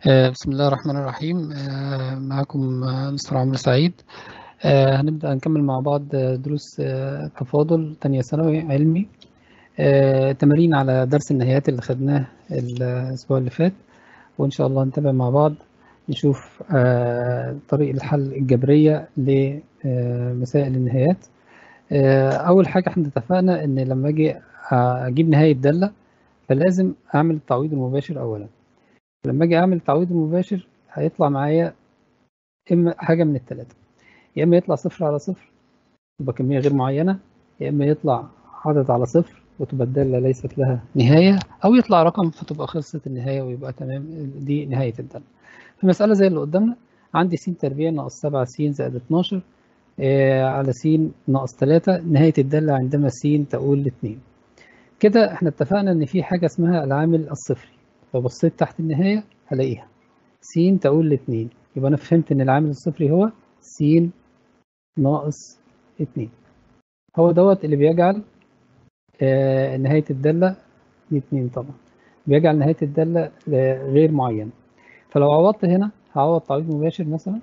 آه، بسم الله الرحمن الرحيم آه، معكم آه، مستر عمرو سعيد هنبدأ نكمل مع بعض دروس تفاضل تانية ثانوي علمي تمارين على درس النهايات اللي خدناه الأسبوع اللي فات وإن شاء الله نتابع مع بعض نشوف طريق الحل الجبرية لمسائل النهايات أول حاجة احنا اتفقنا إن لما أجي أجيب نهاية دالة فلازم أعمل التعويض المباشر أولا لما اجي اعمل التعويض المباشر هيطلع معايا اما حاجه من الثلاثه يا اما يطلع صفر على صفر تبقى كميه غير معينه يا اما يطلع عدد على صفر وتبقى الداله ليست لها نهايه او يطلع رقم فتبقى خلصت النهايه ويبقى تمام دي نهايه الداله في مساله زي اللي قدامنا عندي س تربيع ناقص 7 س زائد 12 آه على س ناقص 3 نهايه الداله عندما س تقول ل 2 كده احنا اتفقنا ان في حاجه اسمها العامل الصفري لو بصيت تحت النهاية هلاقيها س تقول لاتنين يبقى أنا فهمت إن العامل الصفري هو س ناقص اتنين هو دوت اللي بيجعل آه نهاية الدالة اتنين طبعا بيجعل نهاية الدالة غير معينة فلو عوضت هنا هعوض تعويض مباشر مثلا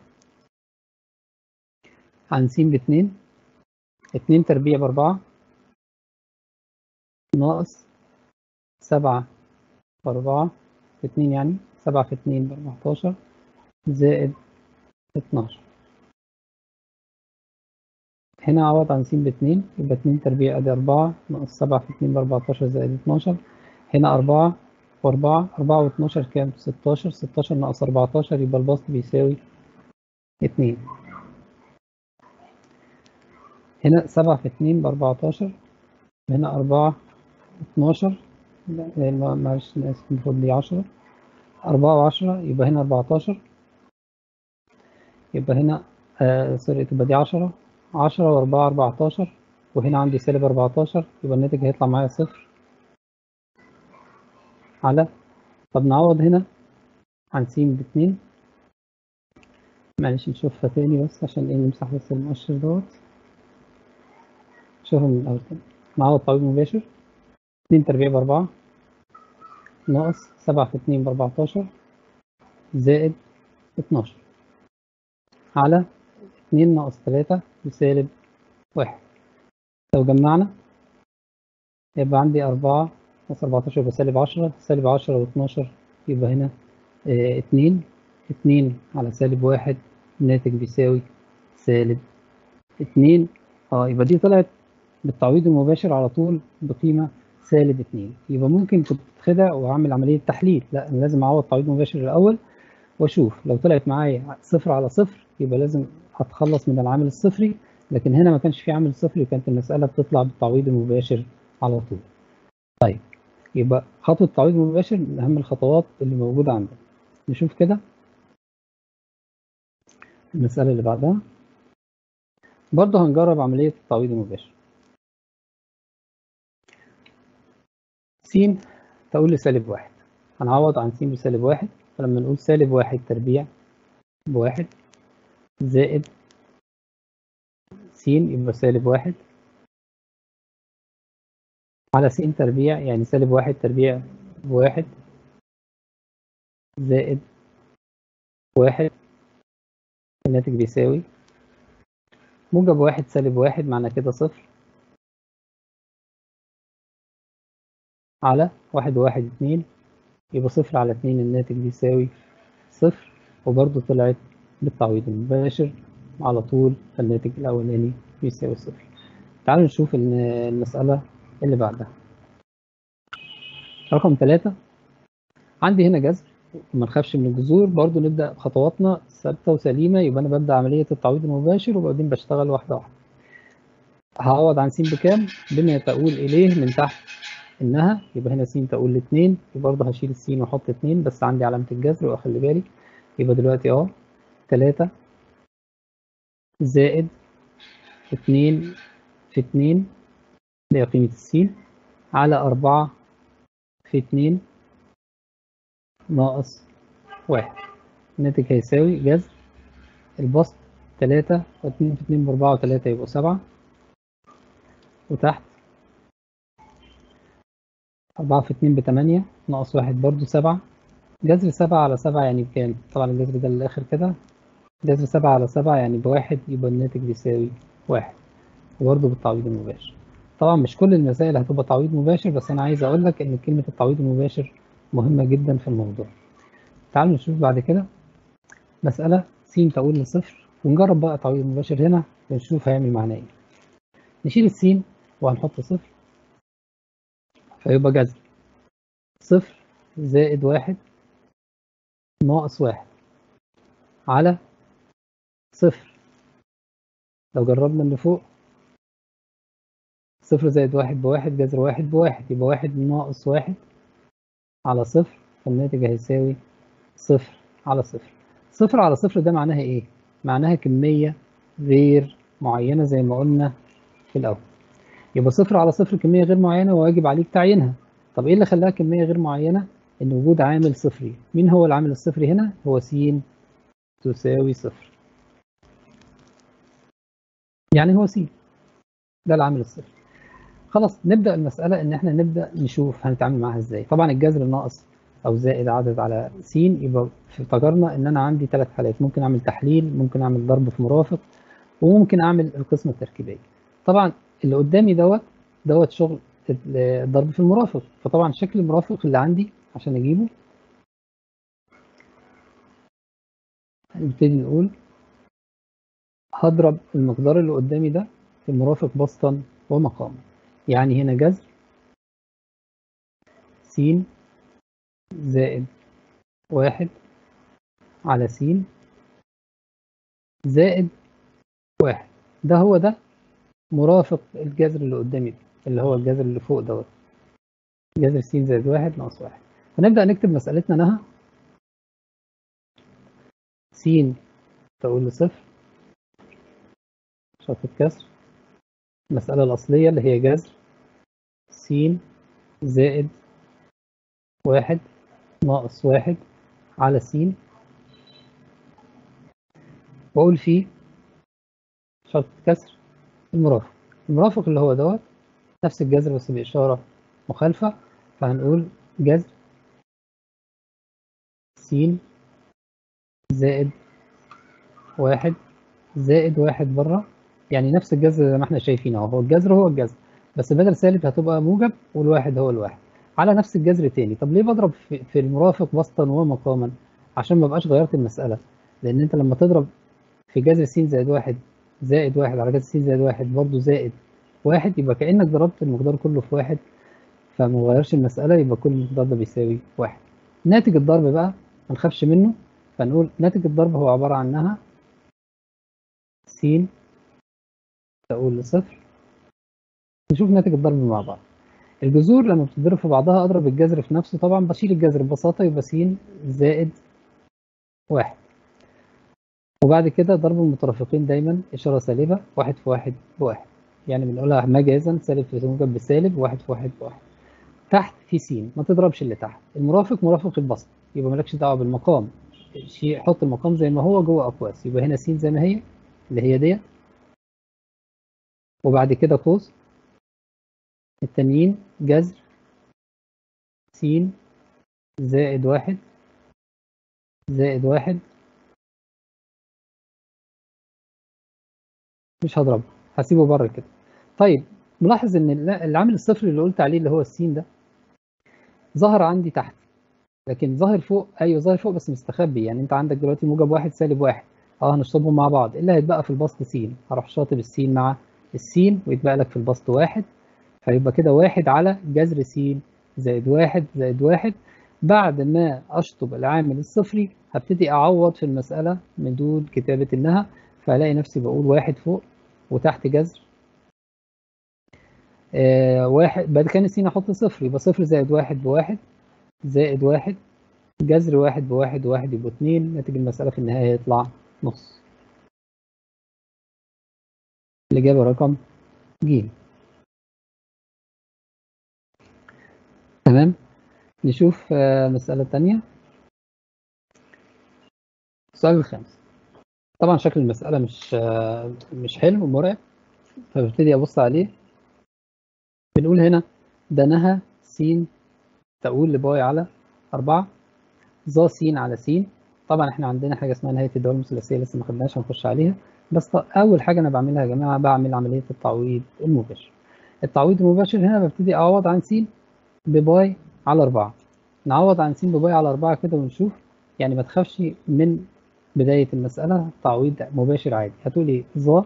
عن س باتنين اتنين تربيع بأربعة ناقص سبعة أربعة في اتنين يعني سبعة في اتنين بأربعتاشر زائد اتناشر هنا أعوض عن س باتنين يبقى اتنين تربيع أدي أربعة ناقص سبعة في اتنين بأربعتاشر زائد اتناشر هنا أربعة وأربعة أربعة واتناشر كام؟ ستاشر ستاشر ناقص أربعتاشر يبقى البسط بيساوي اتنين هنا سبعة في اتنين بأربعتاشر هنا أربعة اتناشر لا معلش أنا آسف المفروض دي عشرة أربعة وعشرة يبقى هنا أربعتاشر يبقى هنا آه سوري تبقى دي عشرة عشرة وأربعة أربعتاشر وهنا عندي سالب أربعتاشر يبقى الناتج هيطلع معايا صفر على طب نعوض هنا عن س باتنين معلش نشوفها تاني بس عشان ايه نمسح بس المؤشر دوت شوفها من الأول تاني نعوض تعويض مباشر اتنين تربيع بأربعة ناقص سبعة في اتنين بأربعتاشر زائد اتناشر على اتنين ناقص تلاتة بسالب واحد لو جمعنا يبقى عندي أربعة ناقص أربعتاشر يبقى سالب عشرة سالب عشرة واتناشر يبقى هنا اه اتنين اتنين على سالب واحد الناتج بيساوي سالب اتنين اه يبقى دي طلعت بالتعويض المباشر على طول بقيمة سالب 2 يبقى ممكن كنت تتخدع واعمل عملية تحليل لا انا لازم اعوض تعويض مباشر الاول واشوف لو طلعت معايا صفر على صفر يبقى لازم اتخلص من العامل الصفري لكن هنا ما كانش في عامل صفري وكانت المسألة بتطلع بالتعويض المباشر على طول طيب يبقى خطوة التعويض المباشر من أهم الخطوات اللي موجودة عندنا نشوف كده المسألة اللي بعدها برضه هنجرب عملية التعويض المباشر س تقول لي سالب واحد هنعوض عن س بسالب واحد فلما نقول سالب واحد تربيع بواحد زائد س يبقى سالب واحد على س تربيع يعني سالب واحد تربيع بواحد زائد واحد الناتج بيساوي موجب واحد سالب واحد معنى كده صفر على واحد وواحد اتنين يبقى صفر على اتنين الناتج بيساوي صفر وبرضه طلعت بالتعويض المباشر على طول الناتج الأولاني بيساوي صفر تعالوا نشوف المسألة اللي بعدها رقم ثلاثة عندي هنا جذر وما نخافش من الجذور برضو نبدأ خطواتنا ثابتة وسليمة يبقى أنا ببدأ عملية التعويض المباشر وبعدين بشتغل واحدة واحدة هعوض عن س بكام بما تقول إليه من تحت إنها يبقى هنا س تقول لاتنين يبقى برضه هشيل السين وأحط اتنين بس عندي علامة الجذر وأخلي بالي يبقى دلوقتي أه تلاتة زائد اتنين في اتنين اللي هي قيمة السين على أربعة في اتنين ناقص واحد الناتج هيساوي جذر البسط تلاتة واتنين في اتنين بأربعة وتلاتة يبقوا سبعة وتحت أربعة في اتنين بتمانية ناقص واحد برضو سبعة جذر سبعة على سبعة يعني بكام؟ طبعا الجذر ده للآخر كده جذر سبعة على سبعة يعني بواحد يبقى الناتج بيساوي واحد وبرضه بالتعويض المباشر طبعا مش كل المسائل هتبقى تعويض مباشر بس أنا عايز أقول لك إن كلمة التعويض المباشر مهمة جدا في الموضوع تعالوا نشوف بعد كده مسألة س تقول لصفر ونجرب بقى تعويض مباشر هنا ونشوف هيعمل معانا ايه نشيل السين وهنحط صفر فيبقى جذر صفر زائد واحد ناقص واحد على صفر لو جربنا اللي فوق صفر زائد واحد بواحد جذر واحد بواحد يبقى واحد ناقص واحد على صفر فالناتج هيساوي صفر على صفر صفر على صفر ده معناها ايه؟ معناها كمية غير معينة زي ما قلنا في الأول يبقى صفر على صفر كمية غير معينة وواجب عليك تعيينها طب ايه اللي خلاها كمية غير معينة؟ ان وجود عامل صفري مين هو العامل الصفري هنا؟ هو س تساوي صفر يعني هو س ده العامل الصفري خلاص نبدأ المسألة ان احنا نبدأ نشوف هنتعامل معاها ازاي طبعا الجذر الناقص او زائد عدد على س يبقى افتكرنا ان انا عندي ثلاث حالات ممكن اعمل تحليل ممكن اعمل ضرب في مرافق وممكن اعمل القسمة التركيبية طبعا اللي قدامي دوت دوت شغل الضرب في المرافق فطبعا شكل المرافق اللي عندي عشان اجيبه هنبتدي نقول هضرب المقدار اللي قدامي ده في المرافق بسطا ومقاما يعني هنا جذر س زائد واحد على س زائد واحد ده هو ده مرافق الجذر اللي قدامي ده اللي هو الجذر اللي فوق دوت جذر س زائد واحد ناقص واحد هنبدأ نكتب مسألتنا نها س تقول لصفر شرطة كسر المسألة الأصلية اللي هي جذر س زائد واحد ناقص واحد على س وأقول فيه شرطة كسر المرافق المرافق اللي هو دوت نفس الجذر بس بإشارة مخالفة فهنقول جذر س زائد واحد زائد واحد بره يعني نفس الجذر زي ما احنا شايفين اهو هو الجذر هو الجذر بس بدل سالب هتبقى موجب والواحد هو الواحد على نفس الجذر تاني طب ليه بضرب في, في المرافق بسطا ومقاما عشان ما بقاش غيرت المسألة لأن أنت لما تضرب في جذر س زائد واحد زائد واحد على جذر س زائد واحد برضه زائد واحد يبقى كأنك ضربت المقدار كله في واحد فما غيرش المسألة يبقى كل المقدار ده بيساوي واحد ناتج الضرب بقى ما نخافش منه فنقول ناتج الضرب هو عبارة عنها س تقول لصفر نشوف ناتج الضرب مع بعض الجذور لما بتضرب في بعضها اضرب الجذر في نفسه طبعا بشيل الجذر ببساطة يبقى س زائد واحد وبعد كده ضرب المترافقين دايما إشارة سالبة واحد في واحد بواحد يعني بنقولها مجازا سالب في موجب بسالب واحد في واحد بواحد تحت في س ما تضربش اللي تحت المرافق مرافق البسط يبقى مالكش دعوة بالمقام شيء حط المقام زي ما هو جوه أقواس يبقى هنا س زي ما هي اللي هي ديت وبعد كده قوس التانيين جذر س زائد واحد زائد واحد مش هضربه هسيبه بره كده طيب ملاحظ ان العامل الصفر اللي قلت عليه اللي هو السين ده ظهر عندي تحت لكن ظاهر فوق ايوه ظاهر فوق بس مستخبي يعني انت عندك دلوقتي موجب واحد سالب واحد اه هنشطبهم مع بعض ايه اللي هيتبقى في البسط س هروح شاطب السين مع السين ويتبقى لك في البسط واحد فيبقى كده واحد على جذر س زائد واحد زائد واحد بعد ما أشطب العامل الصفري هبتدي أعوض في المسألة من دون كتابة إنها فهلاقي نفسي بقول واحد فوق وتحت جذر آه واحد بعد كان السين أحط صفر يبقى صفر زائد واحد بواحد زائد واحد جذر واحد بواحد وواحد يبقوا اتنين ناتج المسألة في النهاية يطلع نص الإجابة رقم ج تمام نشوف مسألة تانية السؤال الخامس طبعا شكل المسألة مش مش حلو ومرعب فببتدي أبص عليه بنقول هنا ده نهى س تقول لباي على أربعة ظ س على س طبعا احنا عندنا حاجه اسمها نهايه الدوال المثلثيه لسه ما خدناهاش هنخش عليها بس اول حاجه انا بعملها يا جماعه بعمل عمليه التعويض المباشر التعويض المباشر هنا ببتدي اعوض عن س بباي على 4 نعوض عن س بباي على 4 كده ونشوف يعني ما تخافش من بدايه المساله تعويض مباشر عادي هتقول ايه ظ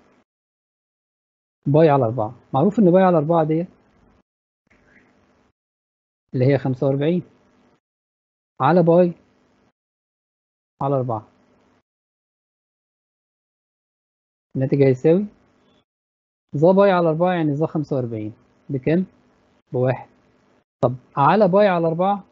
باي على 4 معروف ان باي على 4 ديت اللي هي 45 على باي على 4 الناتج هيساوي ظ باي على 4 يعني ظ 45 بكام؟ بواحد طب على باي على 4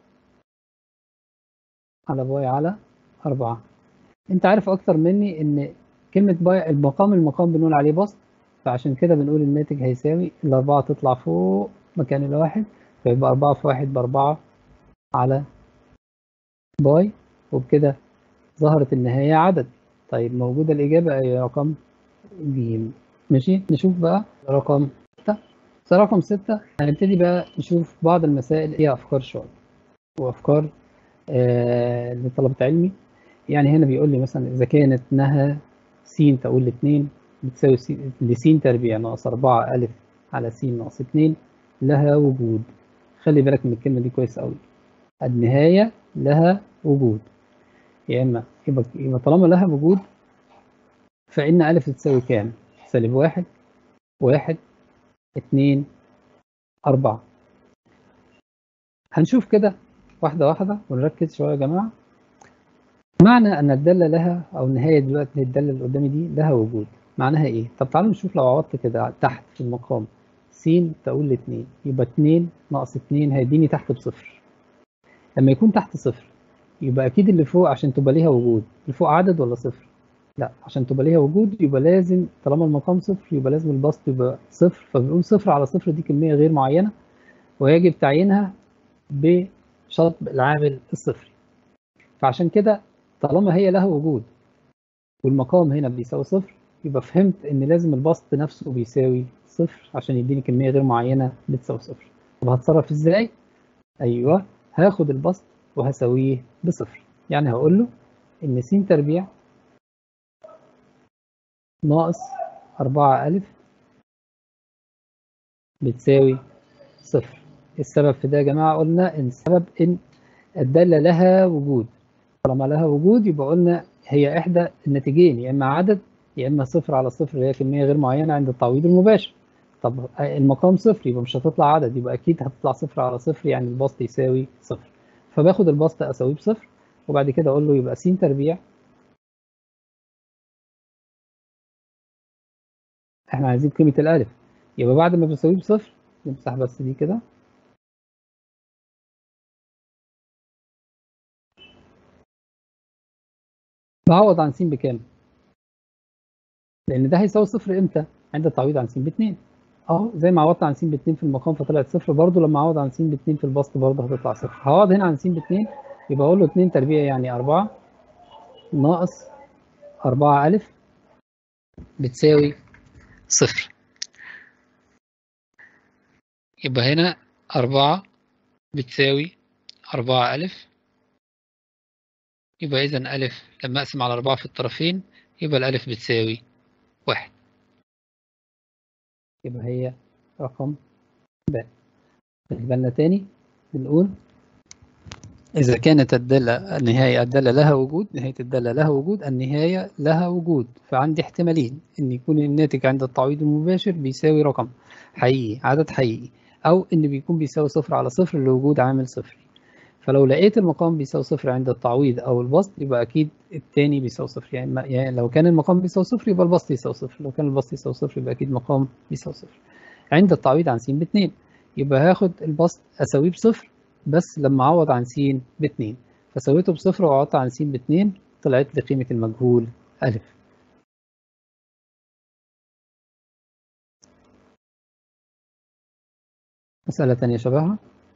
على باي على 4 انت عارف اكتر مني ان كلمة باي المقام المقام بنقول عليه بسط فعشان كده بنقول الناتج هيساوي الأربعة تطلع فوق مكان الواحد فيبقى أربعة في واحد بأربعة على باي وبكده ظهرت النهاية عدد طيب موجودة الإجابة أي رقم ج ماشي نشوف بقى رقم ستة رقم ستة هنبتدي بقى نشوف بعض المسائل فيها أفكار شوية وأفكار آه لطلبة علمي يعني هنا بيقول لي مثلا إذا كانت نهى س تقول لاتنين بتساوي س لس تربيع ناقص أربعة ألف على س ناقص اتنين لها وجود خلي بالك من الكلمة دي كويس أوي النهاية لها وجود يا إما يبقى يبقى طالما لها وجود فإن ألف تساوي كام؟ سالب واحد واحد اتنين أربعة هنشوف كده واحدة واحدة ونركز شوية يا جماعة معنى أن الدالة لها أو النهاية دلوقتي الدالة اللي قدامي دي لها وجود معناها إيه؟ طب تعالوا نشوف لو عوضت كده تحت في المقام س تقول لاتنين يبقى اتنين ناقص اتنين هيديني تحت بصفر لما يكون تحت صفر يبقى أكيد اللي فوق عشان تبقى ليها وجود اللي فوق عدد ولا صفر؟ لا عشان تبقى ليها وجود يبقى لازم طالما المقام صفر يبقى لازم البسط يبقى صفر فبنقول صفر على صفر دي كمية غير معينة ويجب تعيينها بشطب العامل الصفري فعشان كده طالما هي لها وجود والمقام هنا بيساوي صفر يبقى فهمت ان لازم البسط نفسه بيساوي صفر عشان يديني كمية غير معينة بتساوي صفر طب هتصرف ازاي؟ ايوه هاخد البسط وهساويه بصفر يعني هقول له ان س تربيع ناقص أربعة ألف بتساوي صفر السبب في ده يا جماعة قلنا إن السبب إن الدالة لها وجود طالما لها وجود يبقى قلنا هي إحدى الناتجين يا إما عدد يا إما صفر على صفر اللي هي كمية غير معينة عند التعويض المباشر طب المقام صفر يبقى مش هتطلع عدد يبقى أكيد هتطلع صفر على صفر يعني البسط يساوي صفر فباخد البسط أساويه بصفر وبعد كده أقول له يبقى س تربيع احنا عايزين قيمة الألف يبقى بعد ما بساويه بصفر نمسح بس دي كده بعوض عن س بكام؟ لأن ده هيساوي صفر إمتى؟ عند التعويض عن س باتنين أهو زي ما عوضت عن س باتنين في المقام فطلعت صفر برضه لما أعوض عن س باتنين في البسط برضه هتطلع صفر هعوض هنا عن س باتنين يبقى أقول له اتنين تربيع يعني أربعة ناقص أربعة ألف بتساوي صفر يبقى هنا أربعة بتساوي أربعة ألف يبقى إذا ألف لما أقسم على أربعة في الطرفين يبقى الألف بتساوي واحد يبقى هي رقم ب بالنسبة لنا تاني بنقول إذا كانت الدالة النهاية الدالة لها وجود نهاية الدالة لها وجود النهاية لها وجود فعندي احتمالين إن يكون الناتج عند التعويض المباشر بيساوي رقم حقيقي عدد حقيقي أو إن بيكون بيساوي صفر على صفر لوجود عامل صفري فلو لقيت المقام بيساوي صفر عند التعويض أو البسط يبقى أكيد التاني بيساوي صفر يعني, يعني لو كان المقام بيساوي صفر يبقى البسط يساوي صفر لو كان البسط يساوي صفر يبقى أكيد المقام بيساوي صفر عند التعويض عن س باتنين يبقى هاخد البسط أساويه بصفر بس لما أعوض عن س باتنين فسويته بصفر وعوضت عن س باتنين طلعت لي قيمة المجهول ألف مسألة تانية شبهها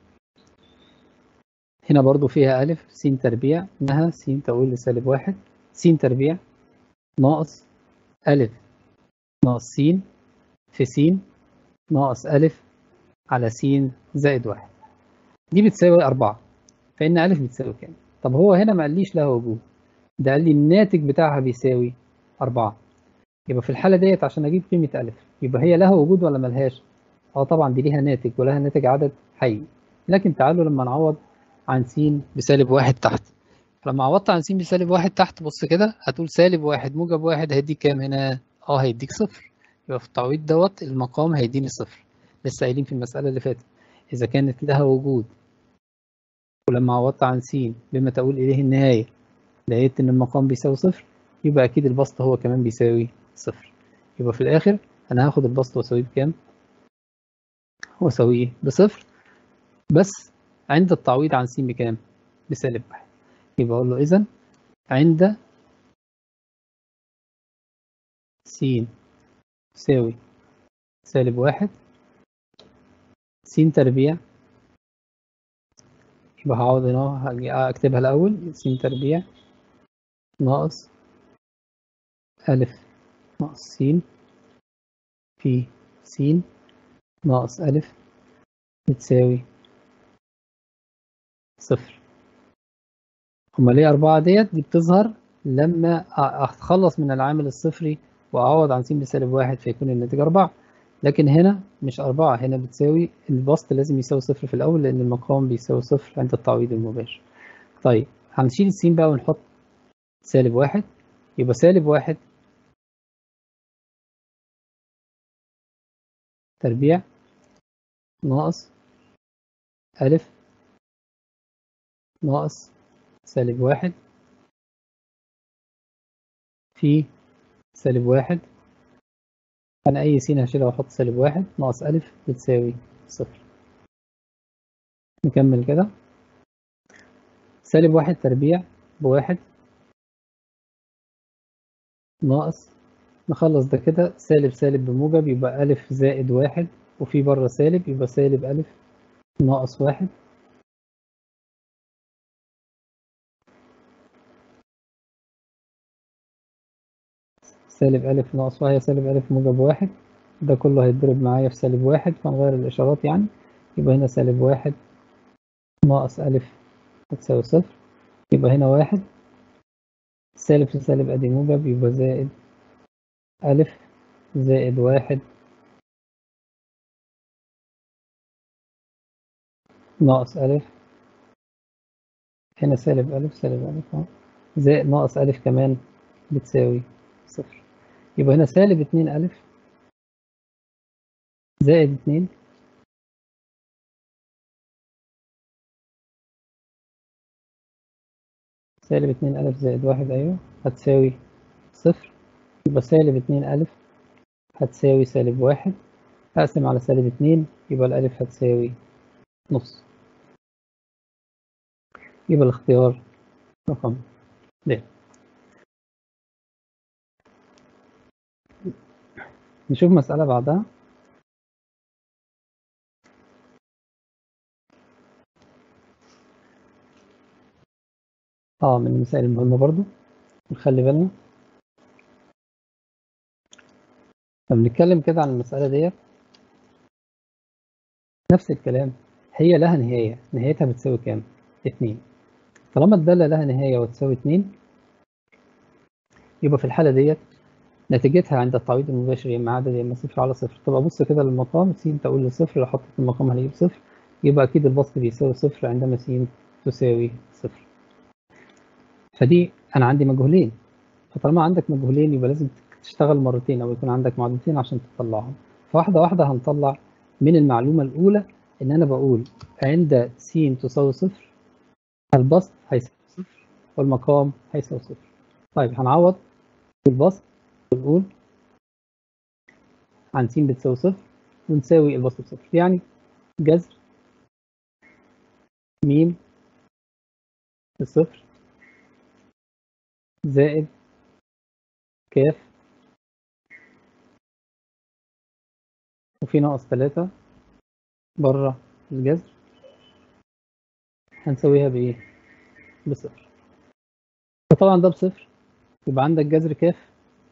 هنا برضو فيها ألف س تربيع إنها س تقول لسالب واحد س تربيع ناقص ألف ناقص س في س ناقص ألف على س زائد واحد دي بتساوي أربعة فإن ألف بتساوي كام؟ طب هو هنا ما قاليش لها وجود ده قال لي الناتج بتاعها بيساوي 4 يبقى في الحالة ديت عشان أجيب قيمة ألف يبقى هي لها وجود ولا ملهاش؟ اه طبعا دي ليها ناتج ولها ناتج عدد حي لكن تعالوا لما نعوض عن س بسالب واحد تحت لما عوضت عن س بسالب واحد تحت بص كده هتقول سالب واحد موجب واحد هيديك كام هنا؟ اه هيديك صفر يبقى في التعويض دوت المقام هيديني صفر لسه قايلين في المسألة اللي فاتت إذا كانت لها وجود ولما عوضت عن س بما تقول إليه النهاية لقيت إن المقام بيساوي صفر يبقى أكيد البسط هو كمان بيساوي صفر يبقى في الآخر أنا هاخد البسط وأساويه بكام؟ وأساويه بصفر بس عند التعويض عن س بكام؟ بسالب واحد يبقى أقول له إذا عند س تساوي سالب واحد س تربيع يبقى هقعد هنا هاجي أكتبها الأول س تربيع ناقص ألف ناقص س في س ناقص ألف بتساوي صفر هما ليه أربعة ديت دي بتظهر لما أتخلص من العامل الصفري وأعوض عن س بسالب واحد فيكون الناتج أربعة لكن هنا مش أربعة هنا بتساوي البسط لازم يساوي صفر في الأول لأن المقام بيساوي صفر عند التعويض المباشر طيب هنشيل السين بقى ونحط سالب واحد يبقى سالب واحد تربيع ناقص ألف ناقص سالب واحد في سالب واحد أنا أي س هشيلها وأحط سالب واحد ناقص ألف بتساوي صفر نكمل كده سالب واحد تربيع بواحد ناقص نخلص ده كده سالب سالب بموجب يبقى ألف زائد واحد وفي بره سالب يبقى سالب ألف ناقص واحد سالب ألف ناقص وهي سالب ألف موجب واحد ده كله هيتضرب معايا في سالب واحد فنغير الإشارات يعني يبقى هنا سالب واحد ناقص ألف هتساوي صفر يبقى هنا واحد سالب في سالب أدي موجب يبقى زائد ألف زائد واحد ناقص ألف هنا سالب ألف سالب ألف أهو زائد ناقص ألف كمان بتساوي صفر يبقى هنا سالب اتنين ألف زائد اتنين سالب اتنين ألف زائد واحد أيوة هتساوي صفر يبقى سالب اتنين ألف هتساوي سالب واحد هقسم على سالب اتنين يبقى الألف هتساوي نص يبقى الاختيار رقم د نشوف مسألة بعدها اه من المسائل المهمة برضو نخلي بالنا لما بنتكلم كده عن المسألة ديت نفس الكلام هي لها نهاية نهايتها بتساوي كام؟ اتنين طالما الدالة لها نهاية وتساوي اتنين يبقى في الحالة ديت نتيجتها عند التعويض المباشر يا اما عدد يا اما صفر على صفر طب ابص كده للمقام س تقول لصفر لو حطيت المقام هلاقيه بصفر يبقى اكيد البسط بيساوي صفر عندما س تساوي صفر فدي انا عندي مجهولين فطالما عندك مجهولين يبقى لازم تشتغل مرتين او يكون عندك معادلتين عشان تطلعهم فواحده واحده هنطلع من المعلومه الاولى ان انا بقول عند س تساوي صفر البسط هيساوي صفر والمقام هيساوي صفر طيب هنعوض البسط ونقول عن س بتساوي صفر ونساوي البسط بصفر يعني جذر ميم الصفر زائد كاف وفي ناقص تلاتة بره الجذر هنسويها بإيه؟ بصفر فطبعا ده بصفر يبقى عندك جذر كاف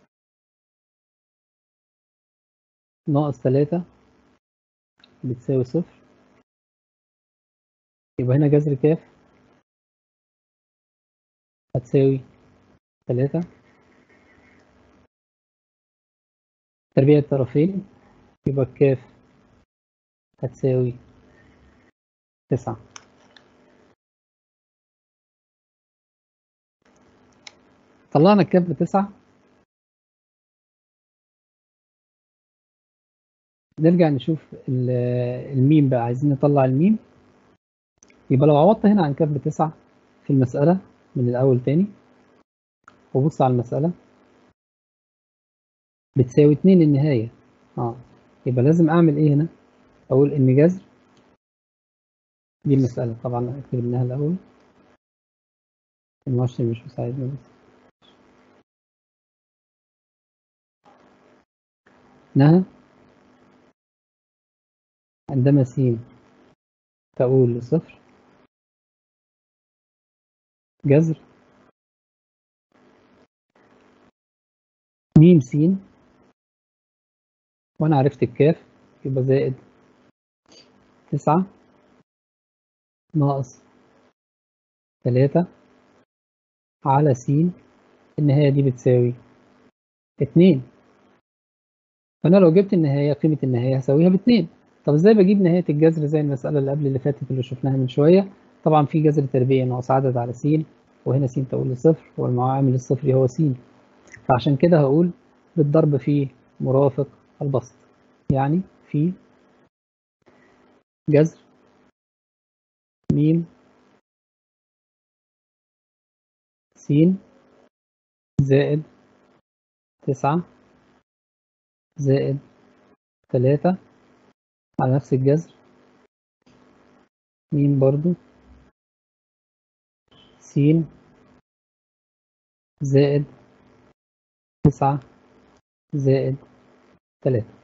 ناقص تلاتة بتساوي صفر يبقى هنا جذر كاف هتساوي تلاتة تربيع الطرفين يبقى الكاف هتساوي تسعة طلعنا الكاف بتسعة نرجع نشوف الميم بقى عايزين نطلع الميم يبقى لو عوضت هنا عن كاف بتسعة في المسألة من الأول تاني وبص على المسألة بتساوي اتنين النهاية اه يبقى لازم أعمل إيه هنا؟ أقول إن جذر دي المسألة طبعا أكتب إنها الأول المؤشر مش مساعدني بس إنها عندما س تؤول لصفر جذر م س وأنا عرفت الكاف يبقى زائد تسعة ناقص تلاتة على س النهاية دي بتساوي اتنين فأنا لو جبت النهاية قيمة النهاية هساويها باتنين طب ازاي بجيب نهاية الجذر زي المسألة اللي قبل اللي فاتت اللي شفناها من شوية طبعا في جذر تربيعي ناقص عدد على س وهنا س تقول لصفر والمعامل الصفري هو س فعشان كده هقول بالضرب في مرافق البسط يعني في جذر م س زائد تسعة زائد تلاتة على نفس الجذر م برضو س زائد تسعة زائد تلاتة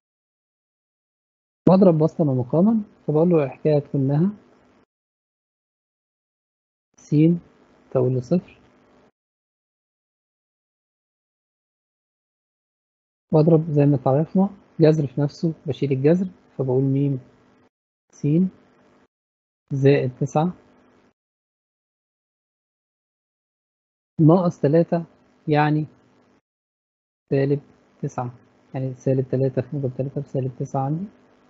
بضرب بسطا ومقاما فبقول له الحكاية كلها س تقول لصفر واضرب زي ما اتعرفنا جذر في نفسه بشيل الجذر فبقول م س زائد تسعة ناقص تلاتة يعني سالب تسعة يعني سالب تلاتة في موجب تلاتة بسالب تسعة عندي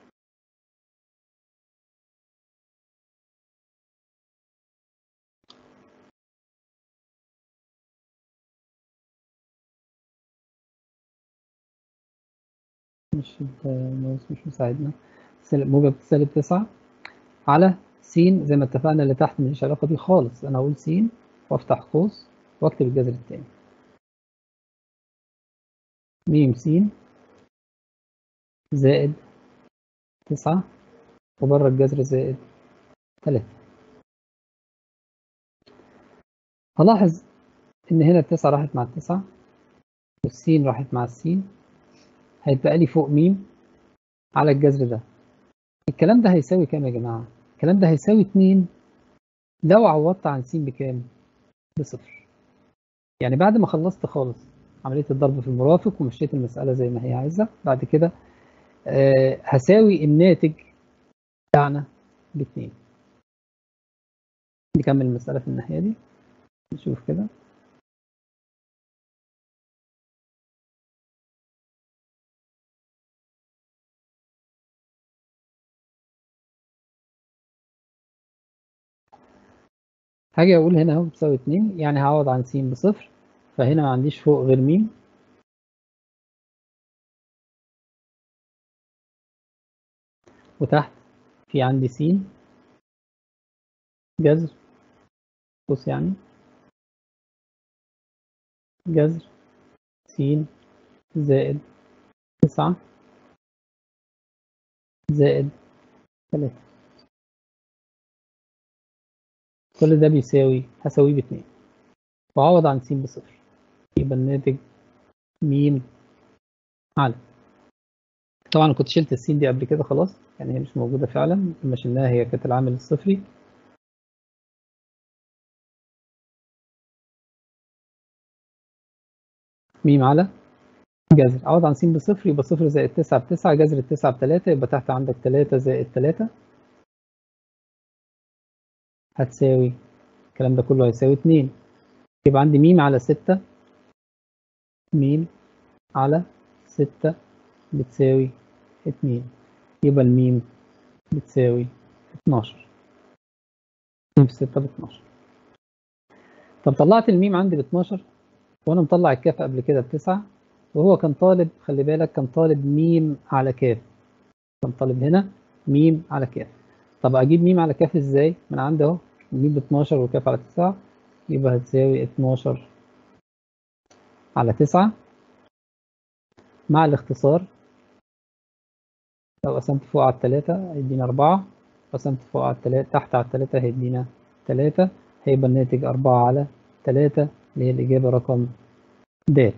مش الماوس مش مساعدنا موجب سالب تسعة على س زي ما اتفقنا اللي تحت مليش علاقة بيه خالص أنا هقول س وأفتح قوس وأكتب الجذر التاني م س زائد تسعة وبره الجذر زائد تلاتة هلاحظ إن هنا التسعة راحت مع التسعة والسين راحت مع السين هيتبقى لي فوق م على الجذر ده الكلام ده هيساوي كام يا جماعة؟ الكلام ده هيساوي 2 لو عوضت عن س بكام؟ بصفر يعني بعد ما خلصت خالص عملية الضرب في المرافق ومشيت المسألة زي ما هي عايزة بعد كده آه هساوي الناتج بتاعنا باتنين نكمل المسألة في الناحية دي نشوف كده هاجي اقول هنا اهو بتساوي 2 يعني هعوض عن س بصفر فهنا ما عنديش فوق غير م وتحت في عندي س جذر قوس يعني جذر س زائد تسعة زائد تلاتة كل ده بيساوي هساويه باتنين وأعوض عن س بصفر يبقى الناتج م على طبعا كنت شلت السين دي قبل كده خلاص يعني هي مش موجودة فعلا لما شلناها هي كانت العامل الصفري م على جذر أعوض عن س بصفر يبقى صفر زائد تسعة بتسعة جذر التسعة بتلاتة يبقى تحت عندك تلاتة زائد تلاتة هتساوي الكلام ده كله هيساوي اتنين يبقى عندي م على 6 م على 6 بتساوي 2 يبقى الميم بتساوي 12 2 في 6 ب 12 طب طلعت الميم عندي ب 12 وانا مطلع الكاف قبل كده بتسعة وهو كان طالب خلي بالك كان طالب ميم على كاف كان طالب هنا ميم على كاف طب اجيب ميم على كاف ازاي من عندي اهو ميم ب 12 وكاف على 9 يبقى هتساوي 12 على 9 مع الاختصار لو قسمت فوق على التلاتة هيدينا أربعة قسمت فوق على التلاتة تحت على التلاتة هيدينا تلاتة هيبقى الناتج أربعة على تلاتة اللي هي الإجابة رقم د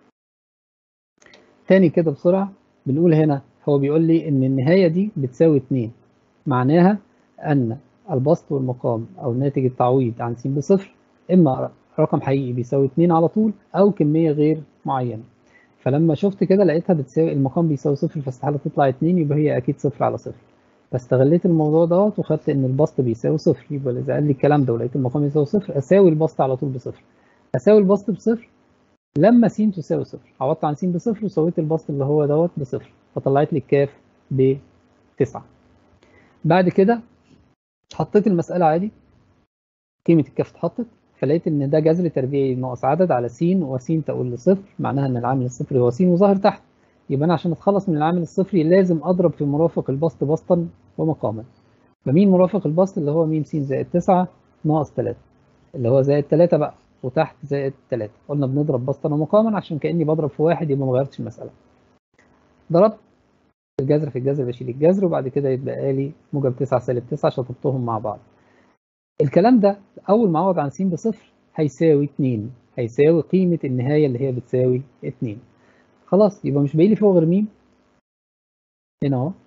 تاني كده بسرعة بنقول هنا هو بيقول لي إن النهاية دي بتساوي اتنين معناها أن البسط والمقام أو ناتج التعويض عن س بصفر إما رقم حقيقي بيساوي اتنين على طول أو كمية غير معينة فلما شفت كده لقيتها بتساوي المقام بيساوي صفر فاستحالة تطلع اتنين يبقى هي أكيد صفر على صفر فاستغليت الموضوع دوت وخدت إن البسط بيساوي صفر يبقى إذا قال لي الكلام ده ولقيت المقام يساوي صفر أساوي البسط على طول بصفر أساوي البسط بصفر لما س تساوي صفر عوضت عن س بصفر وسويت البسط اللي هو دوت بصفر فطلعت لي الكاف بتسعة بعد كده حطيت المسألة عادي قيمة الكاف اتحطت فلقيت ان ده جذر تربيعي ناقص عدد على س وس تقول لصفر معناها ان العامل الصفري هو س وظاهر تحت يبقى انا عشان اتخلص من العامل الصفري لازم اضرب في مرافق البسط بسطا ومقاما فمين مرافق البسط اللي هو م س زائد 9 ناقص 3 اللي هو زائد 3 بقى وتحت زائد 3 قلنا بنضرب بسطا ومقاما عشان كاني بضرب في واحد يبقى ما غيرتش المساله ضربت الجذر في الجذر بشيل الجذر وبعد كده يتبقى لي موجب 9 سالب 9 شطبتهم مع بعض الكلام ده اول ما اعوض عن س بصفر هيساوي 2 هيساوي قيمه النهايه اللي هي بتساوي 2 خلاص يبقى مش باقي لي فوق غير مين هنا اهو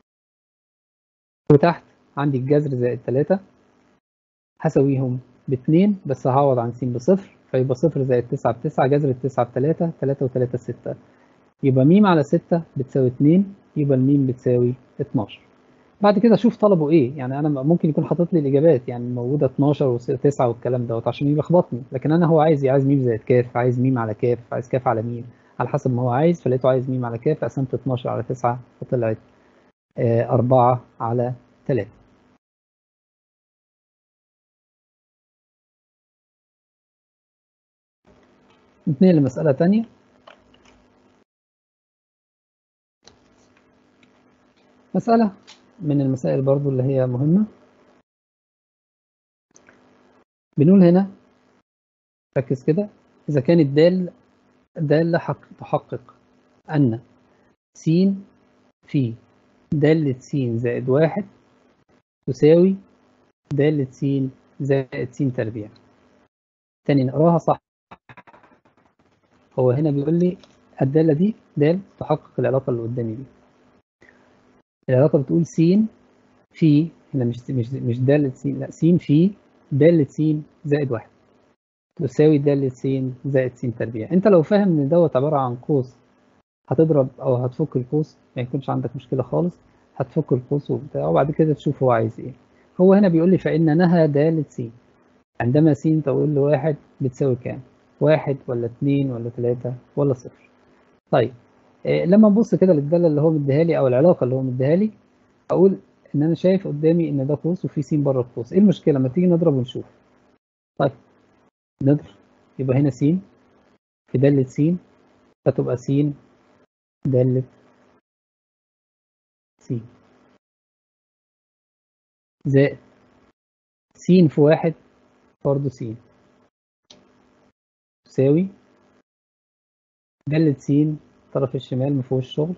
وتحت عندي الجذر زائد 3 هساويهم ب 2 بس هعوض عن س بصفر فيبقى صفر زائد 9 ب 9 جذر ال 9 ب 3 3 و3 6 يبقى م على 6 بتساوي 2 يبقى الميم بتساوي 12 بعد كده اشوف طلبه ايه يعني انا ممكن يكون حاطط لي الاجابات يعني موجوده 12 و9 والكلام دوت عشان يلخبطني لكن انا هو عايز عايز ميم زائد كاف عايز ميم على كاف عايز كاف على ميم على حسب ما هو عايز فلقيته عايز ميم على كاف قسمت 12 على 9 فطلعت 4 على 3 نتنقل لمسألة تانية مسألة من المسائل برضو اللي هي مهمة بنقول هنا ركز كده إذا كان الدال دالة تحقق أن س في دالة س زائد واحد تساوي دالة س زائد س تربيع تاني نقراها صح هو هنا بيقول لي الدالة دي دال تحقق العلاقة اللي قدامي دي العلاقة بتقول س في هنا مش مش مش دالة س لا س في دالة س زائد واحد تساوي دالة س زائد س تربيع انت لو فاهم ان دوت عبارة عن قوس هتضرب او هتفك القوس ما يكونش عندك مشكلة خالص هتفك القوس وبتاع وبعد كده تشوف هو عايز ايه هو هنا بيقول لي فإن نهى دالة س عندما س تقول لواحد بتساوي كام واحد ولا اتنين ولا تلاتة ولا صفر طيب إيه لما نبص كده للداله اللي هو مديها لي او العلاقه اللي هو مديها لي اقول ان انا شايف قدامي ان ده قوس وفي س بره القوس ايه المشكله لما تيجي نضرب ونشوف طيب نضرب يبقى هنا س في داله س فتبقى س داله س زائد س في واحد برضه س تساوي دالة س الطرف الشمال مفيهوش شغل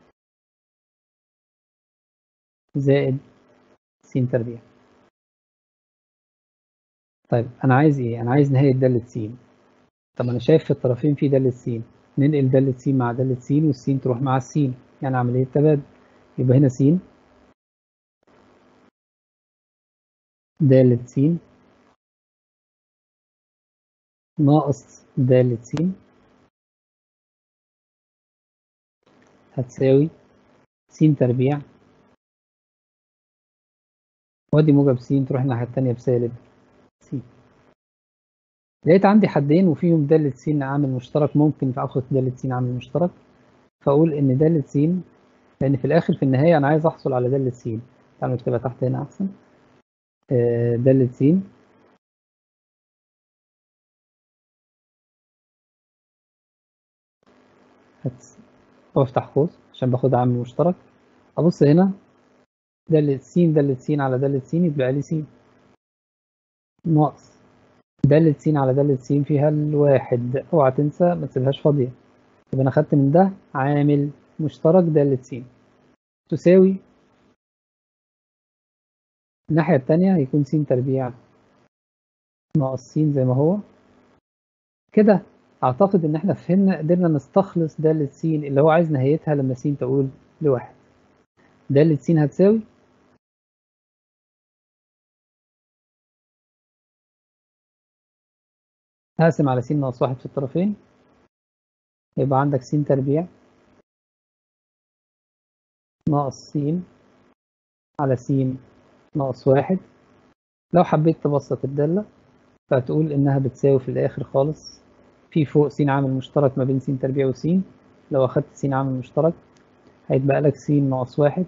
زائد س تربيع طيب انا عايز ايه انا عايز نهاية دالة س طب انا شايف في الطرفين في دالة س ننقل دالة س مع دالة س والس تروح مع الس يعني عملية تبادل يبقى هنا س دالة س ناقص دالة س هتساوي س تربيع وادي موجب س تروح الناحية التانية بسالب س لقيت عندي حدين وفيهم دالة س عامل مشترك ممكن آخد دالة س عامل مشترك فأقول إن دالة س لأن في الآخر في النهاية أنا عايز أحصل على دالة س تعالوا نكتبها تحت هنا أحسن دالة س وافتح قوس عشان باخد عامل مشترك ابص هنا دالة س دالة س على دالة س يتبقى لي س ناقص دالة س على دالة س فيها الواحد اوعى تنسى ما تسيبهاش فاضية يبقى انا خدت من ده عامل مشترك دالة س تساوي الناحية التانية هيكون س تربيع ناقص س زي ما هو كده اعتقد ان احنا فهمنا قدرنا نستخلص دالة س اللي هو عايز نهايتها لما س تقول لواحد دالة س هتساوي هقسم على س ناقص واحد في الطرفين يبقى عندك س تربيع ناقص س على س ناقص واحد لو حبيت تبسط الدالة فهتقول إنها بتساوي في الآخر خالص في فوق س عامل مشترك ما بين س تربيع وس لو أخدت س عامل مشترك هيتبقى لك س ناقص واحد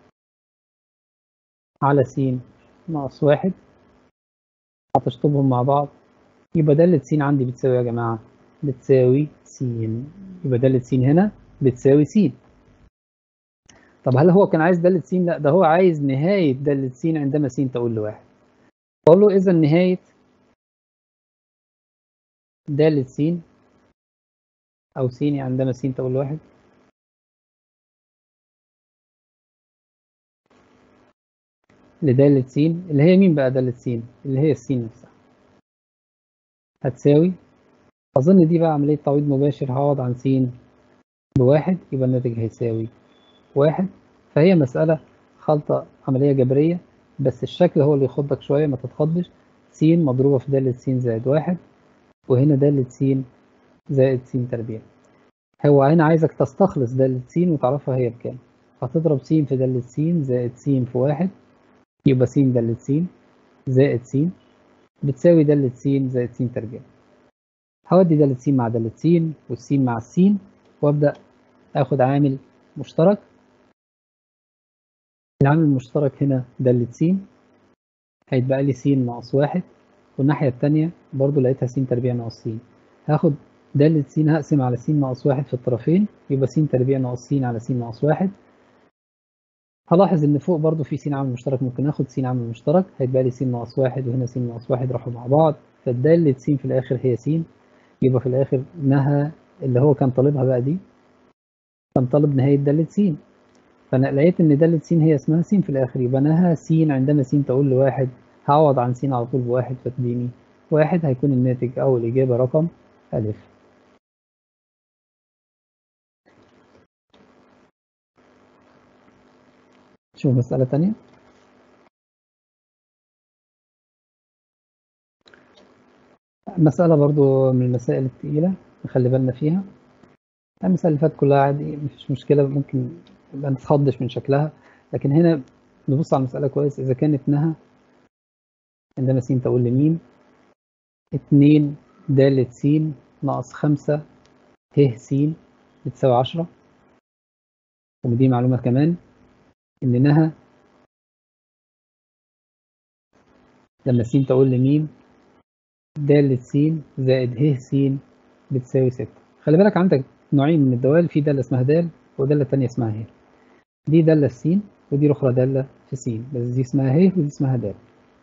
على س ناقص واحد هتشطبهم مع بعض يبقى دالة س عندي بتساوي يا جماعة بتساوي س يبقى دالة س هنا بتساوي س طب هل هو كان عايز دالة س؟ لا ده هو عايز نهاية دالة س عندما س تقول لواحد أقول له إذا نهاية دالة س أو س عندما س تقول لواحد لدالة س اللي هي مين بقى دالة س؟ اللي هي الس نفسها هتساوي أظن دي بقى عملية تعويض مباشر هعوض عن س بواحد يبقى الناتج هيساوي واحد فهي مسألة خلطة عملية جبرية بس الشكل هو اللي يخضك شوية ما تتخضش س مضروبة في دالة س زائد واحد وهنا دالة س زائد س تربيع هو هنا عايزك تستخلص دالة س وتعرفها هي بكام هتضرب س في دالة س زائد س في واحد يبقى س دالة س زائد س بتساوي دالة س زائد س تربيع هودي دالة س مع دالة س والس مع الس وابدأ اخد عامل مشترك العامل المشترك هنا دالة س هيتبقى لي س ناقص واحد والناحية التانية برضو لقيتها س تربيع ناقص س هاخد دالة س هقسم على س ناقص واحد في الطرفين يبقى س تربيع ناقص س على س ناقص واحد هلاحظ ان فوق برضو في س عامل مشترك ممكن اخد س عامل مشترك هيتبقى لي س ناقص واحد وهنا س ناقص واحد راحوا مع بعض فالدالة س في الاخر هي س يبقى في الاخر انها اللي هو كان طالبها بقى دي كان طالب نهاية دالة س فانا لقيت ان دالة س هي اسمها س في الاخر يبقى انها س عندما س تقول لواحد هعوض عن س على طول بواحد فتديني واحد هيكون الناتج او الاجابة رقم الف شوف مسألة تانية مسألة برضو من المسائل التقيلة نخلي بالنا فيها المسألة اللي فاتت كلها عادي مفيش مشكلة ممكن ما نتخضش من شكلها لكن هنا نبص على المسألة كويس إذا كانت نها عندما س تقول لميم اتنين دالة س ناقص خمسة ه س بتساوي عشرة ودي معلومة كمان إن نها لما س تقول لميم دالة س زائد ه س بتساوي ستة خلي بالك عندك نوعين من الدوال في دالة اسمها دال ودالة تانية اسمها ه دي دالة في س ودي أخرى دالة في س بس دي اسمها ه ودي اسمها دال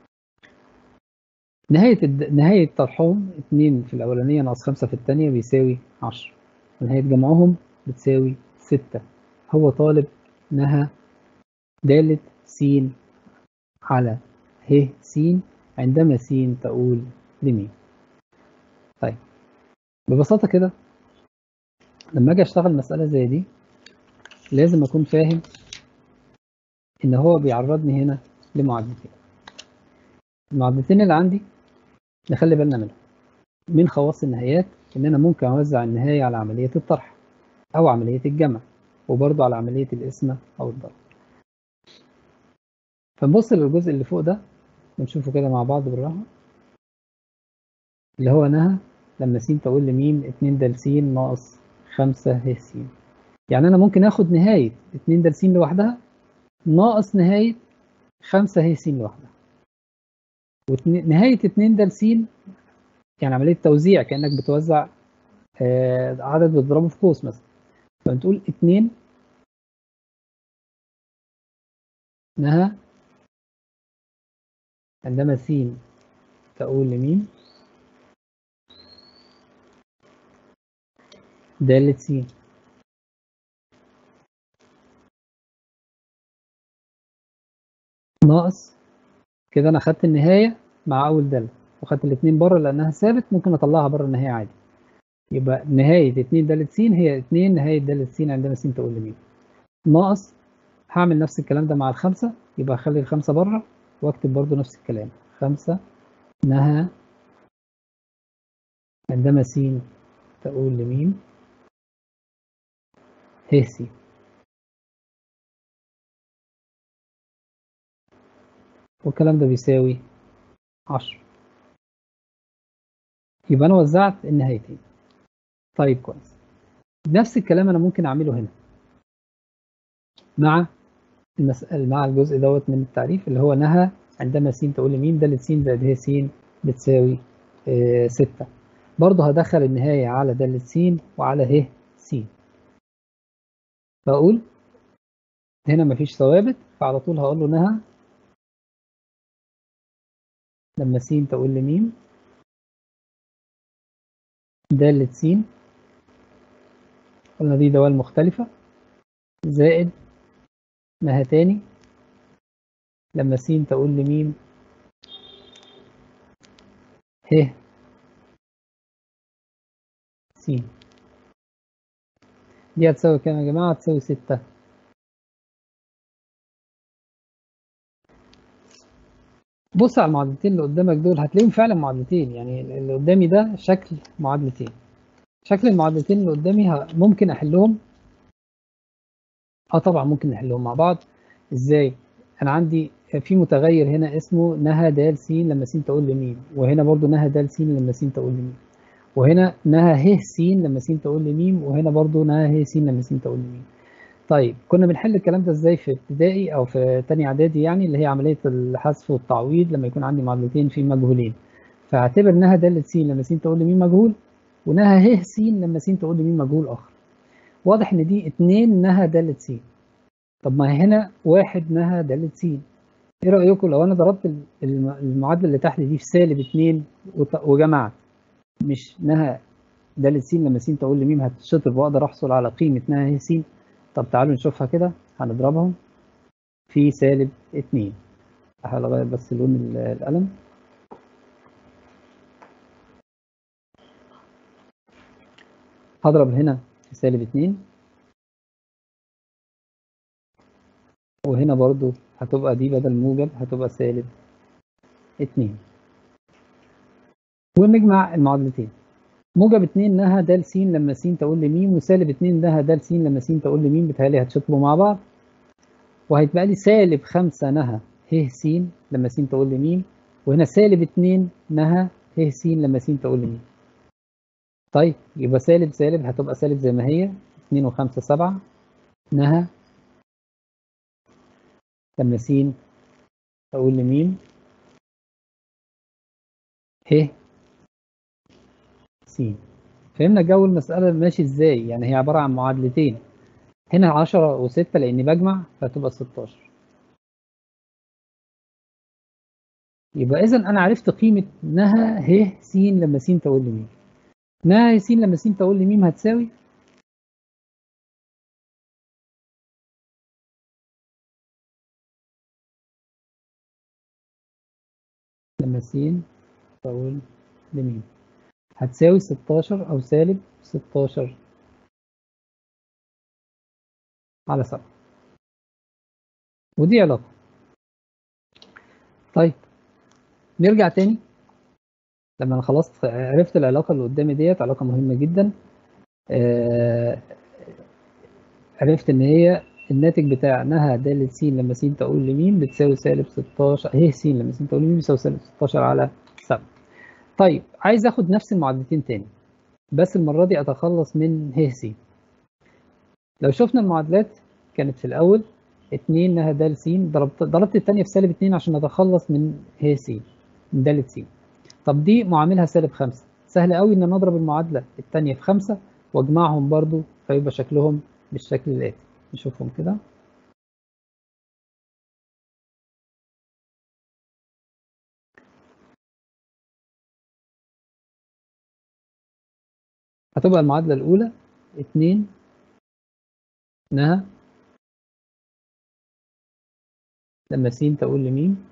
نهاية الد... نهاية طرحهم اتنين في الأولانية ناقص خمسة في التانية بيساوي عشرة ونهاية جمعهم بتساوي ستة هو طالب إنها دالة س على ه س عندما س تقول لمين طيب ببساطة كده لما أجي أشتغل مسألة زي دي لازم أكون فاهم إن هو بيعرضني هنا لمعادلتين المعادلتين اللي عندي نخلي بالنا منهم من خواص النهايات إن أنا ممكن أوزع النهاية على عملية الطرح أو عملية الجمع وبرضه على عملية القسمة أو الضرب فنبص للجزء اللي فوق ده ونشوفه كده مع بعض بالراحة اللي هو نهى لما س تقول لميم 2 د س ناقص 5 ه س يعني أنا ممكن آخد نهاية 2 د س لوحدها ناقص نهاية 5 ه س لوحدها ونهاية 2 د س يعني عملية توزيع كأنك بتوزع عدد بتضربه في قوس مثلا فنقول 2 نهى عندما س تقول لميم دالة س ناقص كده انا خدت النهاية مع اول دالة وخدت الاتنين بره لانها ثابت ممكن اطلعها بره النهاية عادي يبقى نهاية 2 دالة س هي 2 نهاية دالة س عندما س تقول لميم ناقص هعمل نفس الكلام ده مع الخمسة يبقى اخلي الخمسة بره واكتب برضو نفس الكلام خمسة نهى عندما س تقول لميم ه س والكلام ده بيساوي عشرة يبقى أنا وزعت النهايتين طيب كويس نفس الكلام أنا ممكن أعمله هنا مع المسألة مع الجزء دوت من التعريف اللي هو نهى عندما س تقول لميم دالة س زائد ه س بتساوي آه ستة برضه هدخل النهاية على دالة س وعلى ه س بقول هنا مفيش ثوابت فعلى طول هقول له نهى لما س تقول لميم دالة س قلنا دي دوال مختلفة زائد نهى تاني لما س تقول لميم ه س دي هتساوي كام يا جماعة؟ هتساوي ستة بص على المعادلتين اللي قدامك دول هتلاقيهم فعلا معادلتين يعني اللي قدامي ده شكل معادلتين شكل المعادلتين اللي قدامي ممكن احلهم اه طبعا ممكن نحلهم مع بعض ازاي انا عندي في متغير هنا اسمه نهى د س لما س تقول لميم وهنا برضو نهى د س لما س تقول لميم وهنا نهى ه س لما س تقول لميم وهنا برضو نهى ه س لما س تقول لميم طيب كنا بنحل الكلام ده ازاي في ابتدائي او في تانية اعدادي يعني اللي هي عمليه الحذف والتعويض لما يكون عندي معادلتين في مجهولين فاعتبر نهى د س لما س تقول لميم مجهول ونهى ه س لما س تقول لميم مجهول اخر واضح ان دي اتنين نهى د س طب ما هنا واحد نهى د س ايه رايكم لو انا ضربت المعادله اللي تحت دي في سالب 2 وجمعت مش نهى د س لما س تقول لميم هتشطب واقدر احصل على قيمه نهى ه س طب تعالوا نشوفها كده هنضربهم في سالب 2 هحاول اغير بس لون القلم هضرب هنا في سالب 2 وهنا برضو هتبقى دي بدل موجب هتبقى سالب 2 ونجمع المعادلتين موجب 2 نهى د س لما س تقول لميم وسالب 2 نهى د س لما س تقول لميم بتهيألي هتشطبوا مع بعض وهيتبقى لي سالب 5 نهى ه س لما س تقول لميم وهنا سالب 2 نهى ه س لما س تقول لميم طيب يبقى سالب سالب هتبقى سالب زي ما هي 2 و5 7 نهى لما س تقول لميم ه س فهمنا جو المسألة ماشي ازاي يعني هي عبارة عن معادلتين هنا 10 و6 لأني بجمع فهتبقى 16 يبقى إذا أنا عرفت قيمة نهى ه س لما س تقول لميم نهى س لما س تقول لميم هتساوي لما س تقول لميم هتساوي 16 أو سالب 16 على 7 ودي علاقة طيب نرجع تاني لما أنا خلاص عرفت العلاقة اللي قدامي ديت علاقة مهمة جدا آه عرفت إن هي الناتج بتاع نهى د س لما س تقول لميم بتساوي سالب 16 ه س لما س تقول لميم بتساوي سالب 16 على 7 طيب عايز اخد نفس المعادلتين تاني بس المرة دي اتخلص من ه س لو شفنا المعادلات كانت في الاول 2 نها د س ضربت ضربت الثانيه في سالب 2 عشان اتخلص من ه س من د س طب دي معاملها سالب 5 سهل قوي ان انا اضرب المعادله الثانيه في 5 واجمعهم برضو فيبقى شكلهم بالشكل الاتي نشوفهم كده هتبقى المعادلة الأولى اتنين نها لما س تقول لميم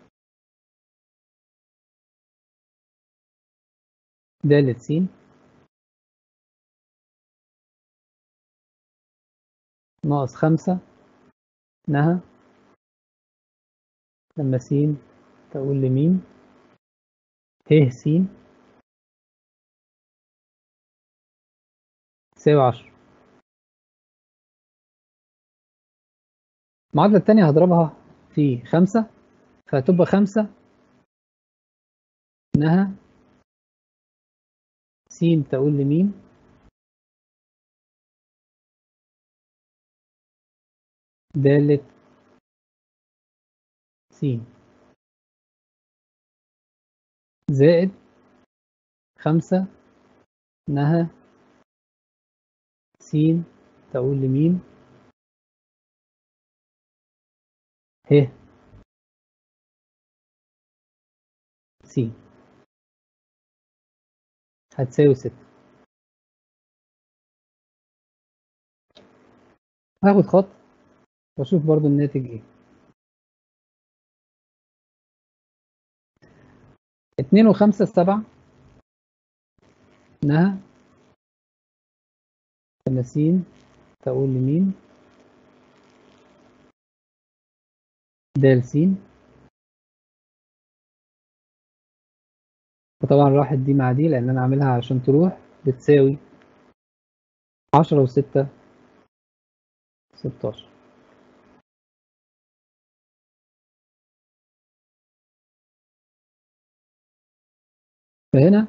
دالة س ناقص خمسة نها لما س تقول لميم ه س تساوي عشرة المعادلة التانية هضربها في خمسة فهتبقى خمسة نها س تقول لميم دالة س زائد خمسة نها س تقول لميم ه س هتساوي ستة هاخد خط واشوف برضو الناتج ايه اتنين وخمسة سبعة نها لما س تقول لميم د س وطبعا راحت دي مع دي لان انا عاملها عشان تروح بتساوي عشرة وستة ستاشر فهنا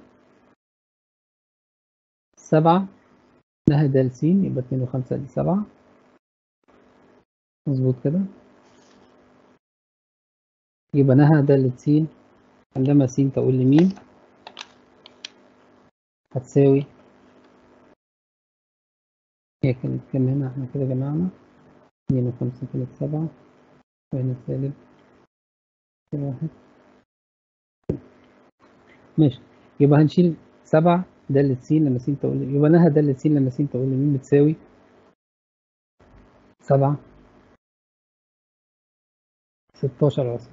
سبعة نها د س يبقى اتنين وخمسة دي سبعة مظبوط كده يبقى نها د س عندما س تقول لميم هتساوي هي كانت كام هنا احنا كده جمعنا اتنين وخمسة تلات سبعة وهنا سالب واحد ماشي يبقى هنشيل سبعة دالة س لما س تقول يبقى نها دالة س لما س تقول لمين بتساوي سبعة ستاشر عصر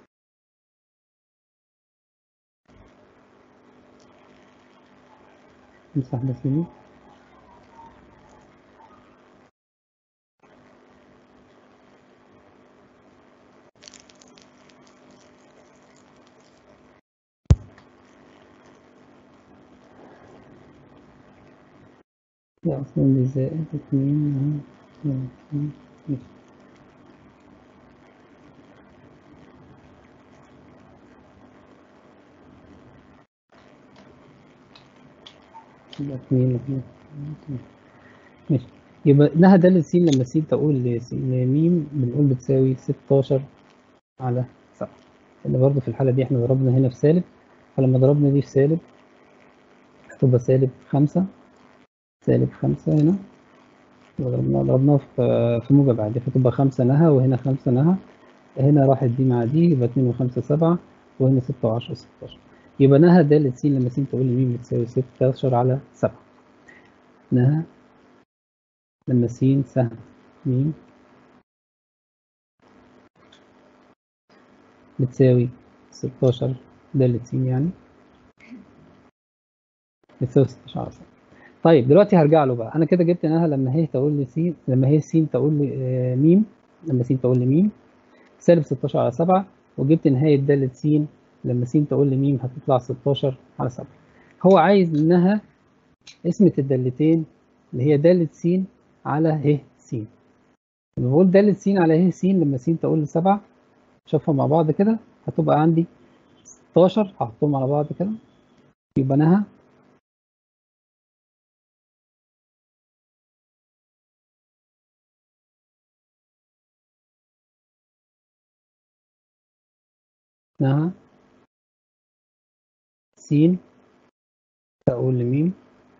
نمسح بس دي لا أصلا دي زائد اتنين يبقى اتنين ماشي يبقى نها د س لما س تقول لميم بنقول بتساوي ستاشر على سبعة اللي برضه في الحالة دي احنا ضربنا هنا في سالب فلما ضربنا دي في سالب هتبقى سالب خمسة سالب خمسة هنا ضربناها ضربناها في موجب عادي فتبقى خمسة نها وهنا خمسة نها هنا راحت دي مع دي يبقى اتنين وخمسة سبعة وهنا ستة وعشرة ستاشر يبقى نها د س لما س تقول لميم بتساوي ستاشر على سبعة نها لما س سهم ميم بتساوي ستاشر د س يعني بتساوي ستاشر على سبعة طيب دلوقتي هرجع له بقى انا كده جبت نها لما هي تقول لي س لما هي س تقول لي ميم لما س تقول لي ميم سالب 16 على 7 وجبت نهايه د س لما س تقول لي ميم هتطلع 16 على 7 هو عايز منها اسمة الدالتين اللي هي د س على ه س لما بقول د س على ه س لما س تقول لي 7 شوفها مع بعض كده هتبقى عندي 16 هحطهم على بعض كده يبقى نهى نهى سين تقول لميم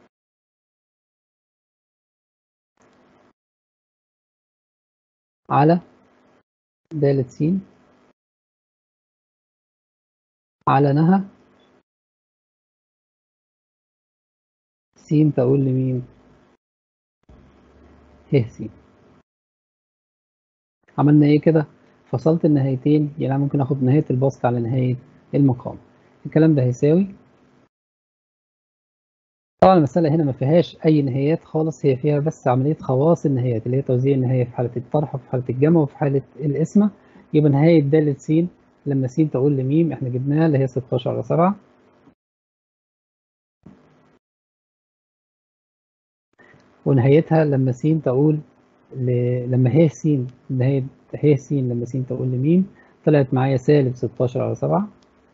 على دالة سين على نهى سين تقول لميم ه سين عملنا ايه كده فصلت النهايتين يعني ممكن اخد نهاية البسط على نهاية المقام الكلام ده هيساوي طبعا المسألة هنا ما فيهاش أي نهايات خالص هي فيها بس عملية خواص النهايات اللي هي توزيع النهاية في حالة الطرح وفي حالة الجمع وفي حالة القسمة يبقى نهاية دالة س لما س تقول لميم احنا جبناها اللي هي 16 على 7 ونهايتها لما س تقول ل... لما ه س نهاية ه س لما س تقول لميم طلعت معايا سالب 16 على 7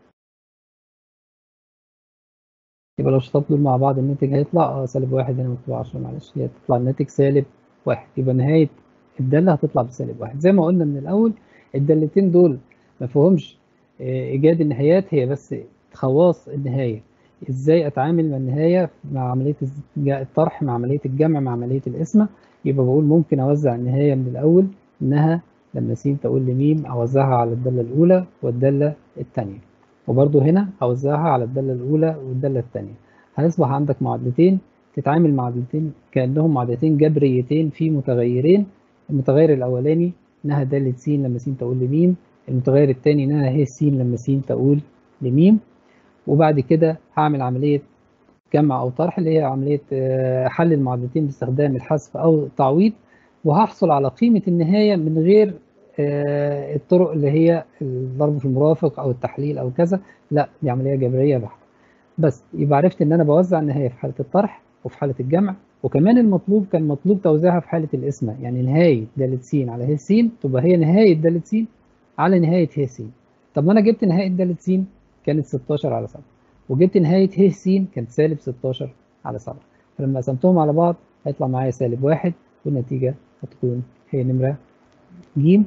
يبقى لو شطبت دول مع بعض الناتج هيطلع اه سالب واحد هنا مكتوب 10 معلش هي تطلع الناتج سالب واحد يبقى نهاية الدالة هتطلع بسالب واحد زي ما قلنا من الأول الدالتين دول ما فيهمش إيجاد النهايات هي بس خواص النهاية إزاي أتعامل مع النهاية مع عملية الطرح مع عملية الجمع مع عملية القسمة يبقى بقول ممكن أوزع النهاية من الأول إنها لما س تقول لميم أوزعها على الدالة الأولى والدالة الثانية وبرضو هنا هوزعها على الدالة الأولى والدالة الثانية هيصبح عندك معادلتين تتعامل معادلتين كأنهم معادلتين جبريتين في متغيرين المتغير الأولاني إنها دالة س لما س تقول لميم المتغير الثاني إنها هي س لما س تقول لميم وبعد كده هعمل عملية جمع أو طرح اللي هي عملية حل المعادلتين باستخدام الحذف أو التعويض وهحصل على قيمة النهاية من غير الطرق اللي هي الضرب في المرافق او التحليل او كذا لا دي عمليه جبريه بحته بس يبقى عرفت ان انا بوزع النهايه في حاله الطرح وفي حاله الجمع وكمان المطلوب كان مطلوب توزيعها في حاله القسمه يعني نهايه داله س على ه س تبقى هي نهايه داله س على نهايه ه س طب ما انا جبت نهايه داله س كانت 16 على 7 وجبت نهايه ه س كانت سالب 16 على 7 فلما قسمتهم على بعض هيطلع معايا سالب واحد والنتيجه هتكون هي نمره ج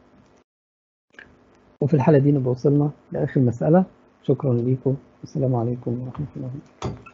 وفي الحالة دي نبقى وصلنا لآخر مسألة شكرا لكم والسلام عليكم ورحمة الله وبركاته